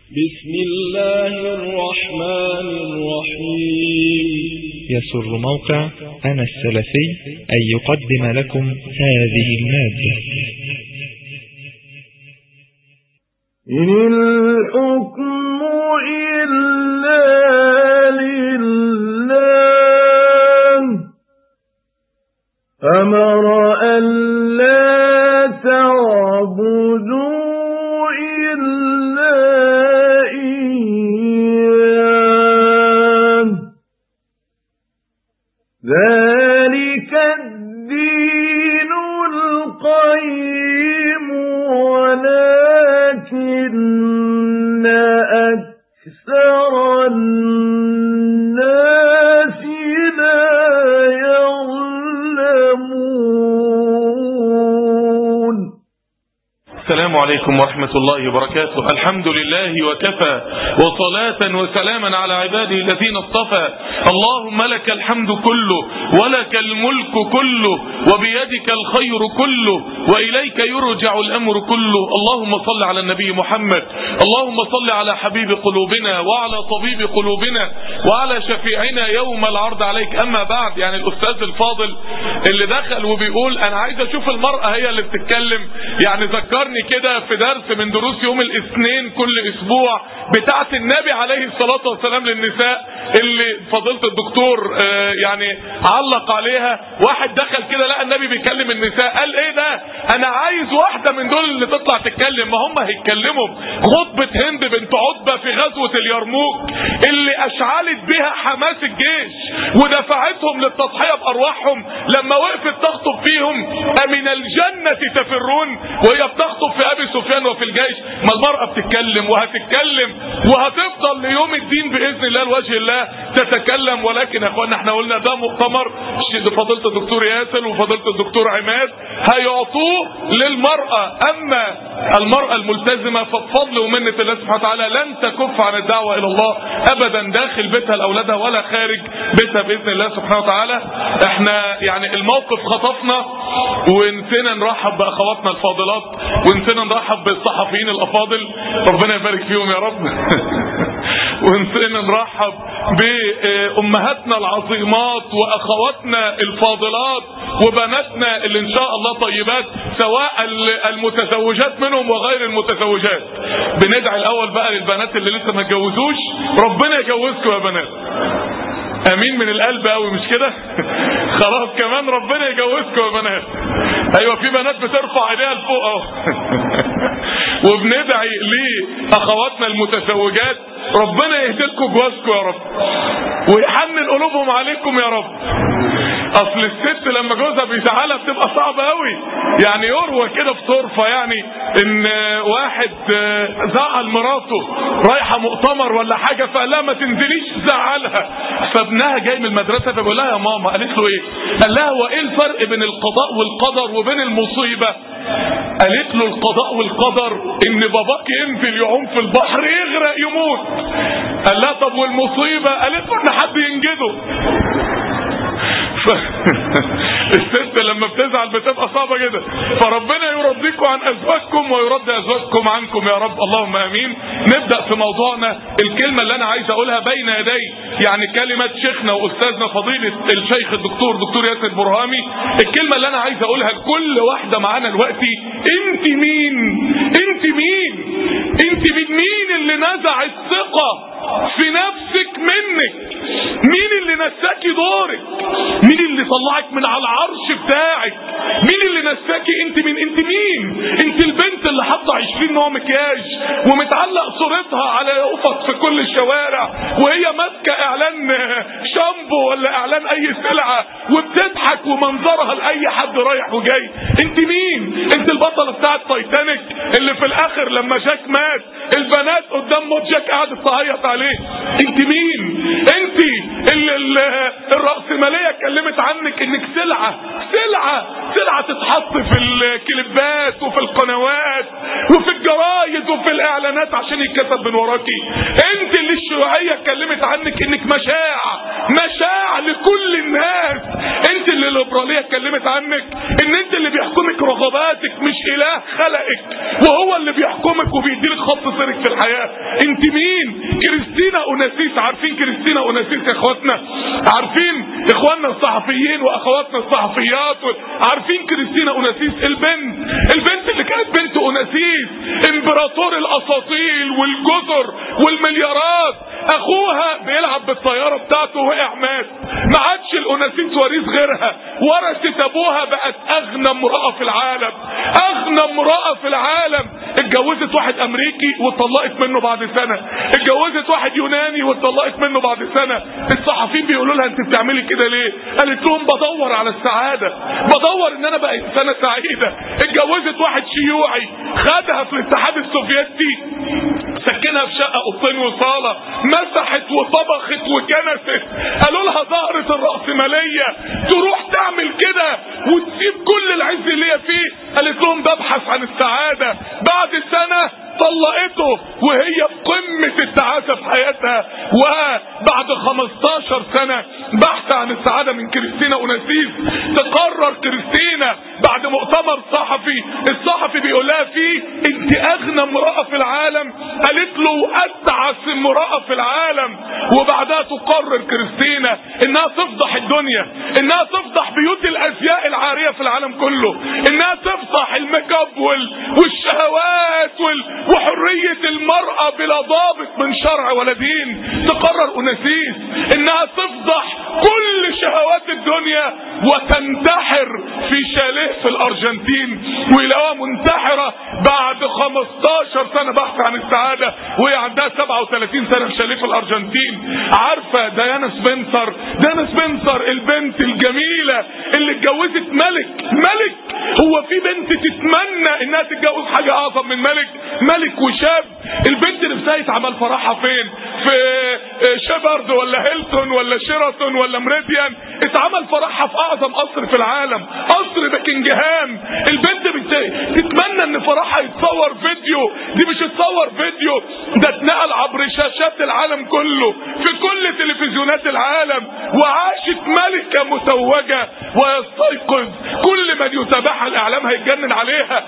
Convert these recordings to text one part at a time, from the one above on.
بسم الله الرحمن الرحيم يسر موقع أنا السلفي أن يقدم لكم هذه المادة إن الحكم إلا لله أمر أن لا تعبدوا إلا إياه ذلك الدين القيم ولكن أكثر الناس لا يعلمون السلام عليكم ورحمة الله وبركاته الحمد لله وكفى وصلاة وسلاما على عباده الذين اصطفى اللهم لك الحمد كله ولك الملك كله وبيدك الخير كله وإليك يرجع الأمر كله اللهم صل على النبي محمد اللهم صل على حبيب قلوبنا وعلى طبيب قلوبنا وعلى شفيعنا يوم العرض عليك أما بعد يعني الأستاذ الفاضل اللي دخل وبيقول أنا عايز أشوف المرأة هي اللي بتتكلم يعني ذكرني كده في درس من دروس يوم الاثنين كل اسبوع بتاعه النبي عليه الصلاه والسلام للنساء اللي فضيله الدكتور آه يعني علق عليها واحد دخل كده لقى النبي بيكلم النساء قال ايه ده انا عايز واحده من دول اللي تطلع تتكلم ما هم هيتكلموا خطبه هند بنت عتبه في غزوه اليرموك اللي اشعلت بها حماس الجيش ودفعتهم للتضحيه بارواحهم لما وقفت تخطب فيهم امن الجنه تفرون وهي بتخطب في ابي سفيان وفي الجيش ما المرأة بتتكلم وهتتكلم وهتفضل ليوم الدين باذن الله لوجه الله تتكلم ولكن يا اخوانا احنا قلنا ده مؤتمر فضيلة الدكتور ياسر وفضيلة الدكتور عماد هيعطوه للمرأة اما المرأة الملتزمة فبفضل ومنة الله سبحانه وتعالى لن تكف عن الدعوة الى الله ابدا داخل بيتها لاولادها ولا خارج بيتها باذن الله سبحانه وتعالى احنا يعني الموقف خطفنا ونسينا نرحب باخواتنا الفاضلات ونسينا نرحب بالصحفيين الافاضل ربنا يبارك فيهم يا رب ونسينا نرحب بامهاتنا العظيمات واخواتنا الفاضلات وبناتنا اللي ان شاء الله طيبات سواء المتزوجات منهم وغير المتزوجات بندعي الاول بقى للبنات اللي لسه ما اتجوزوش ربنا يجوزكم يا بنات امين من القلب قوي مش كده خلاص كمان ربنا يجوزكم يا بنات ايوه في بنات بترفع ايديها لفوق اهو وبندعي لاخواتنا المتزوجات ربنا يهديكم جوازكم يا رب ويحنن قلوبهم عليكم يا رب اصل الست لما جوزها بيزعلها بتبقى صعبه قوي يعني يروى كده في طرفه يعني ان واحد زعل مراته رايحه مؤتمر ولا حاجه فقال لها ما تنزليش زعلها فابنها جاي من المدرسه فبيقول لها يا ماما قالت له ايه؟ قال لها هو ايه الفرق بين القضاء والقدر وبين المصيبه؟ قالت له القضاء والقدر ان باباك ينزل يعوم في البحر يغرق يموت قال لها طب والمصيبه؟ قالت له ان حد ينجده ف... الست لما بتزعل بتبقى صعبة جدا فربنا يرضيكم عن أزواجكم ويرد أزواجكم عنكم يا رب اللهم أمين نبدأ في موضوعنا الكلمة اللي أنا عايز أقولها بين يدي يعني كلمة شيخنا وأستاذنا فضيلة الشيخ الدكتور دكتور ياسر برهامي الكلمة اللي أنا عايز أقولها لكل واحدة معانا دلوقتي أنت مين أنت مين أنت من مين اللي نزع الثقة في نفسك منك مين اللي نساكي دورك مين اللي طلعك من على العرش بتاعك مين اللي نساكي انت من انت مين انت البنت اللي حاطه 20 نوع مكياج ومتعلق صورتها على يافط في كل الشوارع وهي ماسكه اعلان شامبو ولا اعلان اي سلعه وبتضحك ومنظرها لاي حد رايح وجاي انت مين انت البطله بتاعت تايتانيك اللي في الاخر لما جاك مات البنات قدام موت جاك قعدت تعيط عليه انت مين انت اللي, اللي الرأسمالية اتكلمت عنك انك سلعة سلعة سلعة تتحط في الكليبات وفي القنوات وفي الجرايد وفي الاعلانات عشان يتكسب من وراكي انت اللي الشيوعية اتكلمت عنك انك مشاع مشاع لكل الناس انت اللي الليبراليه اتكلمت عنك ان انت اللي بيحكمك رغباتك مش اله خلقك وهو اللي بيحكمك وبيديلك خط سيرك في الحياه انت مين كريستينا اوناسيس عارفين كريستينا اوناسيس يا اخواتنا عارفين اخواننا الصحفيين واخواتنا الصحفيات عارفين كريستينا اوناسيس البنت البنت اللي كانت بنت اوناسيس امبراطور الاساطيل والجزر والمليارات اخوها بيلعب بالطياره بتاعته وقع مات ما عادش الاوناسيس وريث غيرها ورثت ابوها بقت اغنى امراه في العالم اغنى امراه في العالم اتجوزت واحد امريكي واتطلقت منه بعد سنه اتجوزت واحد يوناني واتطلقت منه بعد سنه الصحفيين بيقولوا لها انت بتعملي كده ليه قالت لهم بدور على السعاده بدور ان انا بقى انسانه سعيده اتجوزت واحد شيوعي خدها في الاتحاد السوفيتي سكنها في شقه اوضتين وصاله مسحت وطبخت وكنست قالوا لها ظهرت الرأسمالية تروح تعمل كده وتسيب كل العز اللي هي فيه قالت لهم ببحث عن السعادة بعد سنة طلقته وهي في قمة التعاسة في حياتها وبعد 15 سنة بحث عن السعادة من كريستينا أوناسيس تقرر كريستينا بعد مؤتمر صحفي الصحفي بيقول لها فيه انت اغنى امرأة في العالم قالت له اتعس امرأة في العالم وبعدها تقرر كريستينا انها تفضح الدنيا انها تفضح بيوت الازياء العارية في العالم كله انها تفضح الميك اب وال... والشهوات وال... وحرية المرأة بلا ضابط من شرع ولا دين تقرر أناسيس انها تفضح كل شهوات الدنيا وتنتحر في شاليه في الارجنتين ويلاقوها منتحرة بعد 15 سنة بحث عن السعادة وهي عندها 37 سنة في شاليه في الارجنتين عارفة ديانا سبنسر ديانا سبنسر البنت الجميلة اللي اتجوزت ملك ملك هو في بنت تتمنى انها تتجوز حاجة اعظم من ملك ملك وشاب البنت نفسها يتعمل فرحها فين في شيبرد ولا هيلتون ولا شيراتون ولا مريديان اتعمل فرحها في اعظم قصر في العالم قصر باكنجهام البنت تتمنى ان فرحها يتصور فيديو دي مش اتصور فيديو ده اتنقل عبر شاشات العالم كله في كل تلفزيونات العالم وعاشت ملكة متوجة ويستيقظ كل من يتابعها الاعلام هيتجنن عليها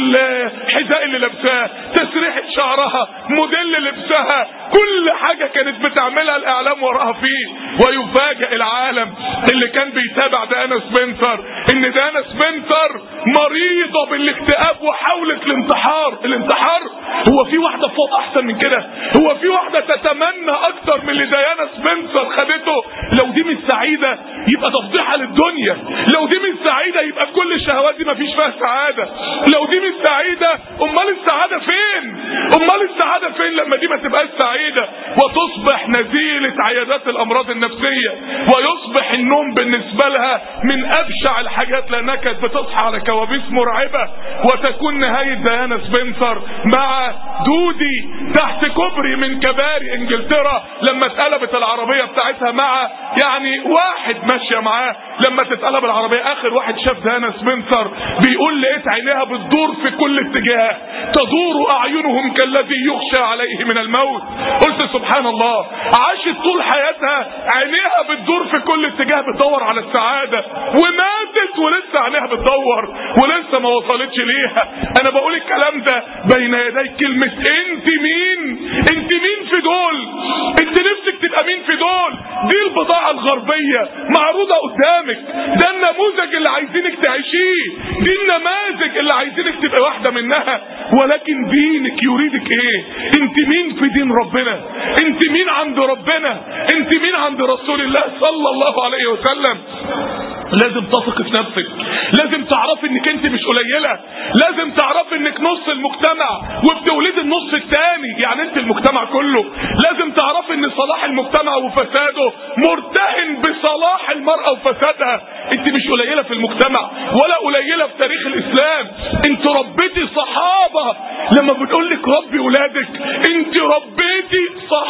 الحذاء اللي لابساه تسريحة شعرها موديل لبسها كل حاجة كانت بتعملها الاعلام وراها فيه ويفاجئ العالم اللي كان بيتابع دانا سبنسر ان دانا سبنسر مريضة بالاكتئاب وحاولت الانتحار الانتحار هو في واحدة في وضع احسن من كده هو في واحدة تتمنى اكتر من اللي ديانا سبنسر خدته لو دي مش سعيدة يبقى تفضيحة للدنيا لو دي مش سعيدة يبقى كل الشهوات دي مفيش فيها سعادة لو دي مش سعيدة امال السعادة فين امال السعادة فين لما دي ما تبقاش سعيدة وتصبح نزيلة عيادات الامراض النفسية ويصبح النوم بالنسبة لها من ابشع الحاجات لانها كانت بتصحى على كوابيس مرعبة وتكون نهاية ديانا سبنسر مع دودي تحت كوبري من كباري انجلترا لما اتقلبت العربية بتاعتها مع يعني واحد ماشية معاه لما تتقلب العربية اخر واحد شاف ديانا سبنسر بيقول لقيت عينيها بتدور في كل اتجاه تدور اعينهم كالذي يخشى عليه من الموت قلت سبحان الله عاشت طول حياتها عينيها بتدور في كل اتجاه بتدور على السعادة وماتت ولسه عينيها بتدور ولسه ما وصلتش ليها انا بقول الكلام ده بين يدي كلمة انت مين انت مين في دول انت نفسك تبقى مين في دول دي البضاعة الغربية معروضة قدامك ده النموذج اللي عايزينك تعيشيه دي النماذج اللي عايزينك تبقى واحدة منها ولكن دينك يريدك ايه انت مين في دين ربنا انت مين عند ربنا انت مين عند رسول الله صلى الله عليه وسلم لازم تثق في نفسك لازم تعرفي انك انت مش قليله لازم تعرفي انك نص المجتمع وبتولدي النص الثاني يعني انت المجتمع كله لازم تعرفي ان صلاح المجتمع وفساده مرتهن بصلاح المراه وفسادها انت مش قليله في المجتمع ولا قليله في تاريخ الاسلام انت ربيتي صحابه لما بنقول لك ربي ولادك انت ربيتي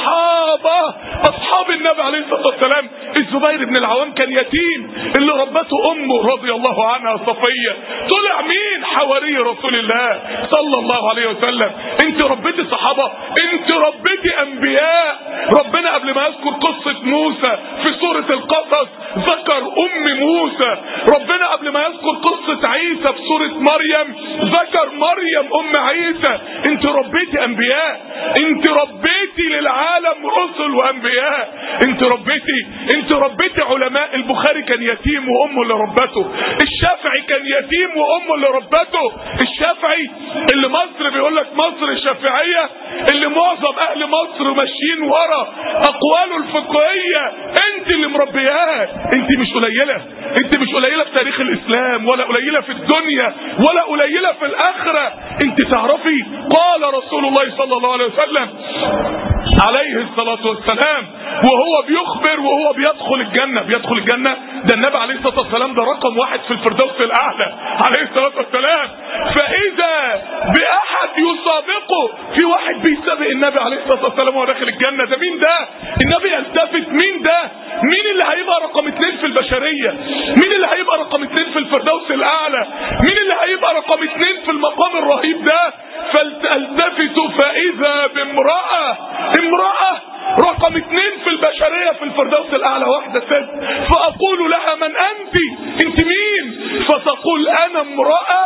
صحابه اصحاب النبي عليه الصلاه والسلام الزبير بن العوام كان يتيم اللي ربته امه رضي الله عنها صفيه طلع مين حواري رسول الله صلى الله عليه وسلم انت ربيتي صحابه انت ربيتي انبياء ربنا قبل ما يذكر قصه موسى في سوره القصص ذكر ام موسى مريم ذكر مريم ام عيسى انت ربيتي انبياء انت ربيتي للعالم رسل وانبياء انت ربيتي انت ربيتي علماء البخاري كان يتيم وامه اللي ربته الشافعي كان يتيم وامه اللي ربته الشافعي اللي مصر بيقول لك مصر الشافعيه اللي معظم اهل مصر ماشيين ورا اقواله الفقهيه انت اللي مربياه انت مش قليله انت مش قليله في تاريخ الاسلام ولا قليله في الدنيا ولا قليله في الاخره انت تعرفي قال رسول الله صلى الله عليه وسلم عليه الصلاة والسلام وهو بيخبر وهو بيدخل الجنة بيدخل الجنة ده النبي عليه الصلاة والسلام ده رقم واحد في الفردوس الأعلى عليه الصلاة والسلام فإذا بأحد يسابقه في واحد بيسابق النبي عليه الصلاة والسلام وهو داخل الجنة ده مين ده النبي يلتفت مين ده مين اللي هيبقى رقم اتنين في البشرية مين اللي هيبقى رقم اتنين في الفردوس الأعلى مين اللي هيبقى رقم اتنين في المقام الرهيب ده فالتفت فإذا بامرأة امرأة رقم اتنين في البشرية في الفردوس الأعلى واحدة ست فأقول لها من أنت انت مين فتقول أنا امرأة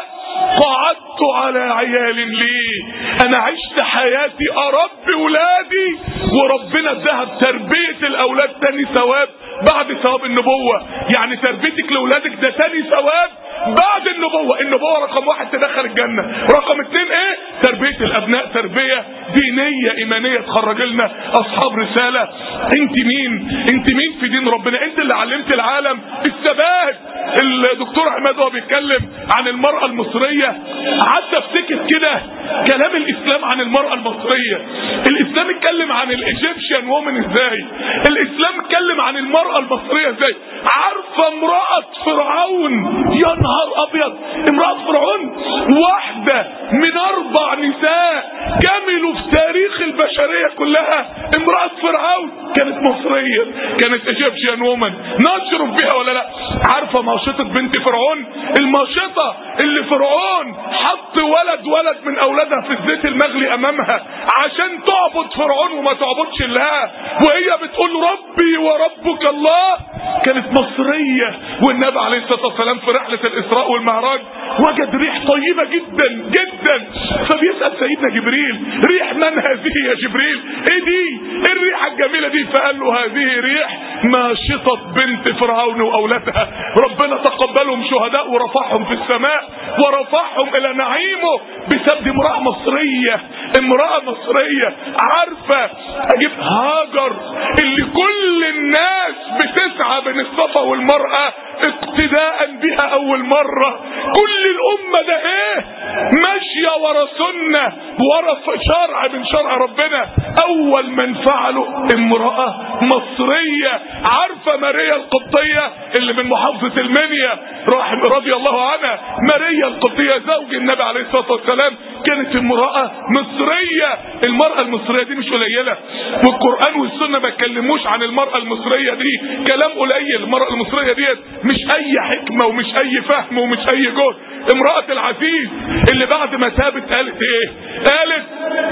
قعدت على عيال لي انا عشت حياتي اربي ولادي وربنا اداها تربية الاولاد تاني ثواب بعد ثواب النبوة يعني تربيتك لاولادك ده تاني ثواب بعد النبوة النبوة رقم واحد تدخل الجنة رقم اتنين ايه تربية الابناء تربية دينية ايمانية تخرج لنا اصحاب رسالة انت مين انت مين في دين ربنا انت اللي علمت العالم الثبات الدكتور عماد وهو بيتكلم عن المرأة المصرية قعدت افتكر كده كلام الاسلام عن المرأة المصرية الاسلام اتكلم عن الايجيبشن وومن ازاي الاسلام اتكلم عن المرأة المصرية ازاي عارفة امرأة فرعون يا نهار ابيض امرأة فرعون واحدة من اربع نساء كملوا في تاريخ البشرية كلها امرأة فرعون كانت مصرية كانت ايجيبشن وومن نشرف بها ولا لا عارفة ماشطة بنت فرعون الماشطة اللي فرعون حط ولد ولد من اولادها في الزيت المغلي امامها عشان تعبد فرعون وما تعبدش الله وهي بتقول ربي وربك الله كانت مصرية والنبي عليه الصلاة والسلام في رحلة الاسراء والمعراج وجد ريح طيبة جدا جدا فبيسأل سيدنا جبريل ريح من هذه يا جبريل ايه دي ايه الريحة الجميلة دي فقال له هذه ريح ماشطة بنت فرعون واولادها ربنا تقبلهم شهداء ورفعهم في السماء ورفعهم الى نعيمه بسبب امرأة مصرية امرأة مصرية عارفة اجيب هاجر اللي كل الناس بتسعى بين الصفا والمرأة اقتداء بها اول مرة كل الامة ده ايه ماشية ورا سنة ورا شرع من شرع ربنا اول من فعله امرأة مصرية عارفة ماريا القبطية اللي من محافظة المنيا رحم رضي الله عنها ماريا القبطية زوج النبي عليه الصلاة والسلام كانت امرأة مصرية المرأة المصرية دي مش قليلة والقرآن والسنة ما اتكلموش عن المرأة المصرية دي كلام قليل المرأة المصرية ديت مش اي حكمة ومش اي فهم ومش اي جهد امرأة العزيز اللي بعد ما تابت قالت ايه قالت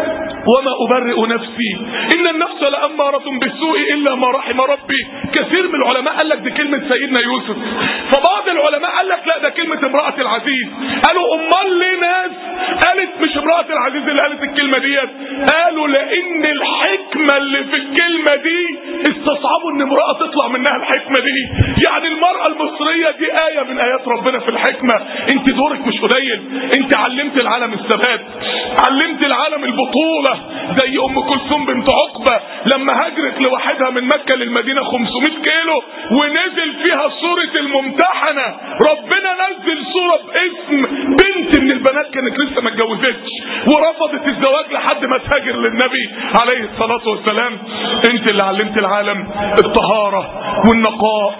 وما أبرئ نفسي إن النفس لأمارة بالسوء إلا ما رحم ربي كثير من العلماء قال لك دي كلمة سيدنا يوسف فبعض العلماء قال لك لا ده كلمة امرأة العزيز قالوا أمال ليه ناس قالت مش امرأة العزيز اللي قالت الكلمة ديت قالوا لأن الحكمة اللي في الكلمة دي استصعبوا ان امرأة تطلع منها الحكمة دي يعني المرأة المصرية دي آية من آيات ربنا في الحكمة انت دورك مش قليل انت علمت العالم الثبات علمت العالم البطولة زي ام كلثوم بنت عقبة لما هاجرت لوحدها من مكة للمدينة 500 كيلو ونزل فيها سورة الممتحنة ربنا نزل سورة باسم بنت من البنات كانت لسه ما اتجوزتش ورفضت الزواج لحد ما تهاجر للنبي عليه الصلاة والسلام انت اللي علمت العالم الطهارة والنقاء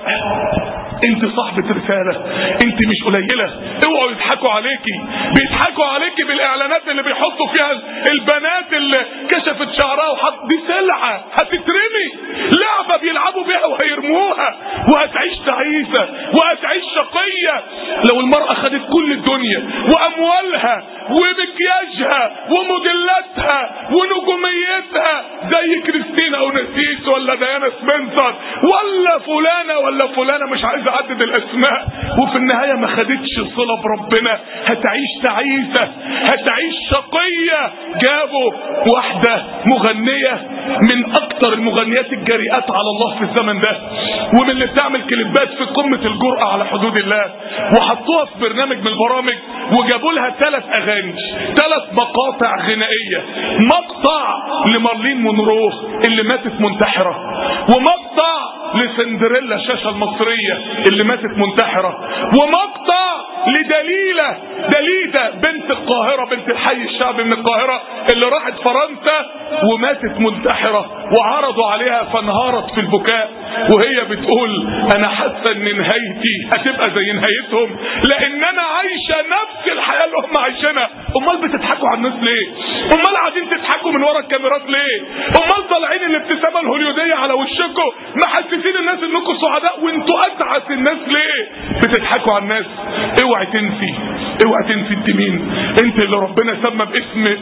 انت صاحبة رسالة انت مش قليلة اوعوا يضحكوا عليكي بيضحكوا عليكي بالاعلانات اللي بيحطوا فيها البنات اللي كشفت شعرها وحط دي سلعة هتترمي لعبة بيلعبوا بيها وهيرموها وهتعيش تعيسة وهتعيش شقية لو المرأة خدت كل الدنيا واموالها ومكياجها وموديلاتها ونجوميتها زي كريستينا او نسيس ولا ديانا سبنسر ولا فلانة ولا فلانة مش عايز اعدد الاسماء وفي النهاية ما خدتش صلة بربنا هتعيش تعيسة هتعيش شقية جابوا واحدة مغنية من اكتر المغنيات الجريئات على الله في الزمن ده ومن اللي بتعمل كليبات في قمة الجرأة على حدود الله وحطوها في برنامج من البرامج وجابوا لها ثلاث اغاني ثلاث مقاطع غنائية مقطع لمارلين مونرو اللي ماتت منتحرة ومقطع لسندريلا شاشة المصرية اللي ماتت منتحرة ومقطع لدليلة دليلة بنت القاهرة بنت الحي الشعبي من القاهرة اللي راحت فرنسا وماتت منتحرة وعرضوا عليها فانهارت في البكاء وهي بتقول انا حاسة ان نهايتي هتبقى زي نهايتهم لان انا عايشة نفس الحياة اللي هم عايشينها امال بتضحكوا على الناس ليه امال قاعدين تضحكوا من ورا الكاميرات ليه امال طالعين الابتسامة الهوليودية على وشكم محسسين الناس انكم سعداء وانتوا اتعس الناس ليه بتضحكوا على الناس اوعي تنسي اوعي تنسي انت مين انت اللي ربنا سمى باسم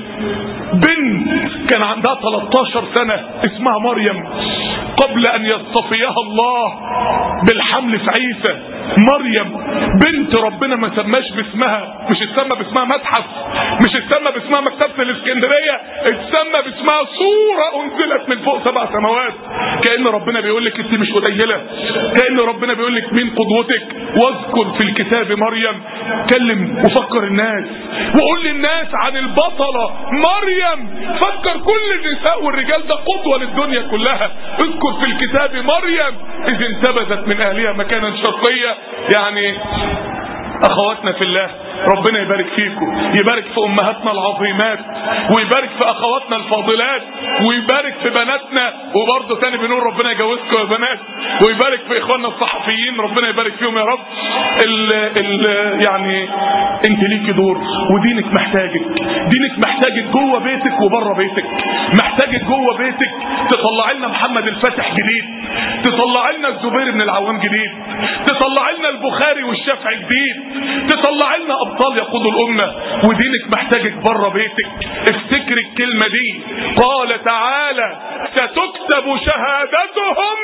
بنت كان عندها 13 سنة اسمها مريم قبل ان يصطفيها الله بالحمل في عيسى مريم بنت ربنا ما سماش باسمها مش اتسمى باسمها متحف مش اتسمى باسمها مكتبة الاسكندرية اتسمى باسمها صورة انزلت من فوق سبع سماوات كأن ربنا بيقول لك انت مش قليلة كأن ربنا بيقول لك مين قدوتك واذكر في الكتاب مريم كلم وفكر الناس وقول للناس عن البطلة مريم فكر كل النساء والرجال ده قدوة للدنيا كلها اذكر في الكتاب مريم اذ انتبذت من اهلها مكانا شرقيا يعني اخواتنا في الله ربنا يبارك فيكم يبارك في امهاتنا العظيمات ويبارك في اخواتنا الفاضلات ويبارك في بناتنا وبرضه تاني بنقول ربنا يجوزكم يا بنات ويبارك في اخواننا الصحفيين ربنا يبارك فيهم يا رب ال ال يعني انت ليكي دور ودينك محتاجك دينك محتاجك جوه بيتك وبره بيتك محتاجك جوه بيتك تطلع لنا محمد الفاتح جديد تطلع لنا الزبير بن العوام جديد تطلع لنا البخاري والشافعي جديد تطلع لنا ابطال يقودوا الامه ودينك محتاجك بره بيتك افتكر الكلمه دي قال تعالى ستكتب شهادتهم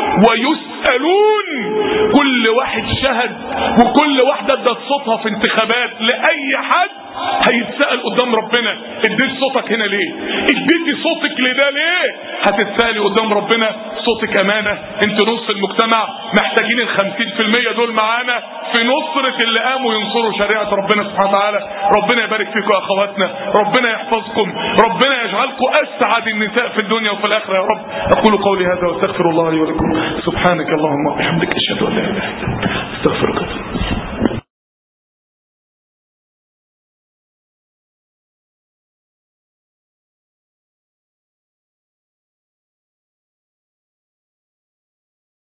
ويسالون كل واحد شهد وكل واحده ادت صوتها في انتخابات لاي حد هيتسأل قدام ربنا اديت صوتك هنا ليه اديتي صوتك لده ليه هتتسألي قدام ربنا صوتك امانة انت نص المجتمع محتاجين الخمسين في المية دول معانا في نصرة اللي قاموا ينصروا شريعة ربنا سبحانه وتعالى ربنا يبارك فيكم اخواتنا ربنا يحفظكم ربنا يجعلكم اسعد النساء في الدنيا وفي الاخرة يا رب اقول قولي هذا واستغفر الله لي ولكم سبحانك اللهم وبحمدك اشهد ان لا اله الا انت